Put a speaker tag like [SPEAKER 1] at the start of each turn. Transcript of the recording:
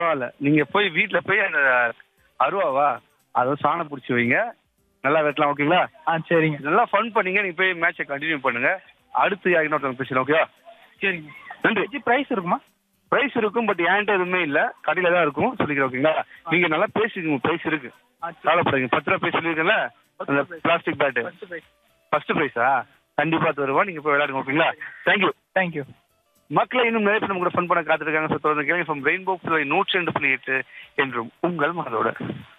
[SPEAKER 1] பரவாயில்ல நீங்க போய் வீட்ல போய் அந்த அருவாவா அதை சாணம் பிடிச்சி வைங்க நல்லா வெட்டலாம் ஓகேங்களா
[SPEAKER 2] ஆ சரிங்க
[SPEAKER 1] நல்லா ஃபன் பண்ணீங்க நீங்க போய் மேட்சை கண்டினியூ பண்ணுங்க அடுத்து யாருன்னா ஒருத்தவங்க பேசலாம் ஓகேவா
[SPEAKER 2] சரிங்க
[SPEAKER 1] நன்றி
[SPEAKER 2] இது ப்ரைஸ் இருக்குமா
[SPEAKER 1] பிரைஸ் இருக்கும் பட் என்கிட்ட எதுவுமே இல்ல கடையில தான் இருக்கும் சொல்லிக்கிறேன் ஓகேங்களா நீங்க நல்லா பேசிக்கோங்க பிரைஸ் இருக்கு கவலைப்படாதீங்க பத்து ரூபா பிரைஸ் சொல்லியிருக்கேன்ல அந்த plastic bat
[SPEAKER 2] first prize
[SPEAKER 1] first பிரைஸா கண்டிப்பா தருவா நீங்க போய் விளையாடுங்க ஓகேங்களா தேங்க்யூ
[SPEAKER 2] தேங்க்யூ
[SPEAKER 1] மக்களை இன்னும் நிறைய பேர் நம்ம கூட ஃபன் பண்ண காத்திருக்காங்க ஸோ தொடர்ந்து கேளுங்க ஃப்ரம் ரெயின்போ புள்ளி நூற்றி ரெண்டு புள்ளி எட்டு என்றும் உங்கள் மனதோட